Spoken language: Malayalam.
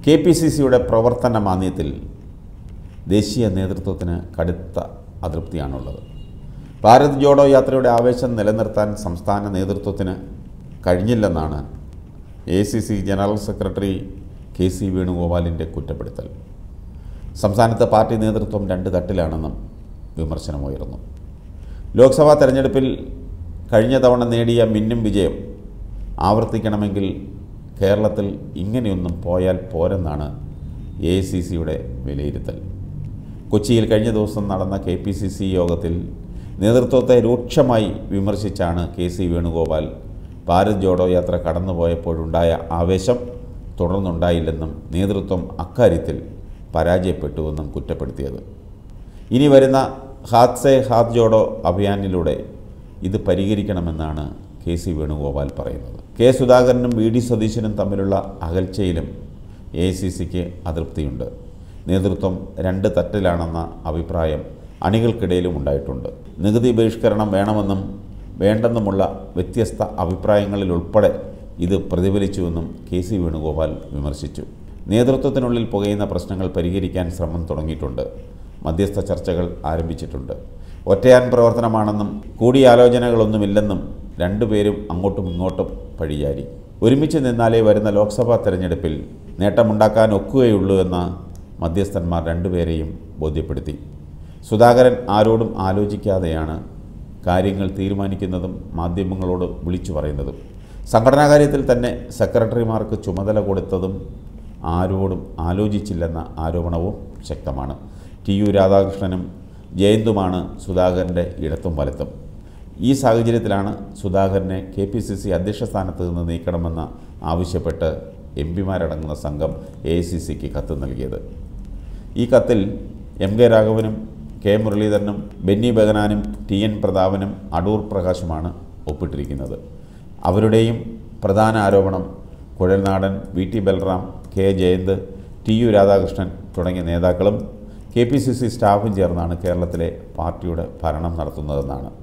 കെ പി സി സിയുടെ പ്രവർത്തന മാന്ദ്യത്തിൽ ദേശീയ നേതൃത്വത്തിന് കടുത്ത അതൃപ്തിയാണുള്ളത് ഭാരത് ജോഡോ യാത്രയുടെ ആവേശം നിലനിർത്താൻ സംസ്ഥാന നേതൃത്വത്തിന് കഴിഞ്ഞില്ലെന്നാണ് A C C general secretary K C വേണുഗോപാലിൻ്റെ കുറ്റപ്പെടുത്തൽ സംസ്ഥാനത്ത് പാർട്ടി നേതൃത്വം രണ്ട് തട്ടിലാണെന്നും വിമർശനമുയർന്നു ലോക്സഭാ തെരഞ്ഞെടുപ്പിൽ കഴിഞ്ഞ തവണ നേടിയ മിന്നും വിജയം ആവർത്തിക്കണമെങ്കിൽ കേരളത്തിൽ ഇങ്ങനെയൊന്നും പോയാൽ പോരെന്നാണ് എ സി സിയുടെ വിലയിരുത്തൽ കൊച്ചിയിൽ കഴിഞ്ഞ ദിവസം നടന്ന കെ പി സി സി യോഗത്തിൽ നേതൃത്വത്തെ രൂക്ഷമായി വിമർശിച്ചാണ് കെ സി വേണുഗോപാൽ ഭാരത് ജോഡോ യാത്ര കടന്നുപോയപ്പോഴുണ്ടായ ആവേശം തുടർന്നുണ്ടായില്ലെന്നും നേതൃത്വം അക്കാര്യത്തിൽ പരാജയപ്പെട്ടുവെന്നും കുറ്റപ്പെടുത്തിയത് ഇനി വരുന്ന ഹാത് സേ ഹാത് ജോഡോ അഭിയാനിലൂടെ ഇത് പരിഹരിക്കണമെന്നാണ് കെ സി വേണുഗോപാൽ പറയുന്നത് കെ സുധാകരനും വി ഡി സതീശനും തമ്മിലുള്ള അകൽച്ചയിലും എ സി സിക്ക് അതൃപ്തിയുണ്ട് നേതൃത്വം രണ്ട് തട്ടിലാണെന്ന അഭിപ്രായം അണികൾക്കിടയിലും ഉണ്ടായിട്ടുണ്ട് നികുതി ബഹിഷ്കരണം വേണമെന്നും വേണ്ടെന്നുമുള്ള വ്യത്യസ്ത അഭിപ്രായങ്ങളിൽ ഉൾപ്പെടെ ഇത് പ്രതിഫലിച്ചുവെന്നും കെ സി വേണുഗോപാൽ വിമർശിച്ചു നേതൃത്വത്തിനുള്ളിൽ പുകയുന്ന പ്രശ്നങ്ങൾ പരിഹരിക്കാൻ ശ്രമം തുടങ്ങിയിട്ടുണ്ട് മധ്യസ്ഥ ചർച്ചകൾ ആരംഭിച്ചിട്ടുണ്ട് ഒറ്റയാൻ പ്രവർത്തനമാണെന്നും കൂടിയാലോചനകളൊന്നുമില്ലെന്നും രണ്ടുപേരും അങ്ങോട്ടും ഇങ്ങോട്ടും പഴിചാരി ഒരുമിച്ച് നിന്നാലേ വരുന്ന ലോക്സഭാ തെരഞ്ഞെടുപ്പിൽ നേട്ടമുണ്ടാക്കാൻ ഒക്കുകയുള്ളൂ എന്ന മധ്യസ്ഥന്മാർ രണ്ടുപേരെയും ബോധ്യപ്പെടുത്തി സുധാകരൻ ആരോടും ആലോചിക്കാതെയാണ് കാര്യങ്ങൾ തീരുമാനിക്കുന്നതും മാധ്യമങ്ങളോട് വിളിച്ചു പറയുന്നതും സംഘടനാ കാര്യത്തിൽ തന്നെ സെക്രട്ടറിമാർക്ക് ചുമതല കൊടുത്തതും ആരോടും ആലോചിച്ചില്ലെന്ന ആരോപണവും ശക്തമാണ് ടി യു രാധാകൃഷ്ണനും ജയന്തുമാണ് സുധാകരൻ്റെ ഇടത്തും വലത്തും ഈ സാഹചര്യത്തിലാണ് സുധാകരനെ കെ പി സി സി അധ്യക്ഷ സ്ഥാനത്ത് നിന്ന് നീക്കണമെന്ന് ആവശ്യപ്പെട്ട് എം പിമാരടങ്ങുന്ന സംഘം എ ഐ സി സിക്ക് കത്ത് നൽകിയത് ഈ കത്തിൽ എം കെ രാഘവനും കെ മുരളീധരനും ബെന്നി ബെഗനാനും ടി എൻ പ്രതാപനും അടൂർ പ്രകാശുമാണ് ഒപ്പിട്ടിരിക്കുന്നത് അവരുടെയും പ്രധാന ആരോപണം Kuzhalnadan V T Balram K Jayanth T U Radhakrishnan തുടങ്ങിയ നേതാക്കളും കെ പി സി സി സ്റ്റാഫും ചേർന്നാണ് കേരളത്തിലെ പാർട്ടിയുടെ ഭരണം നടത്തുന്നതെന്നാണ്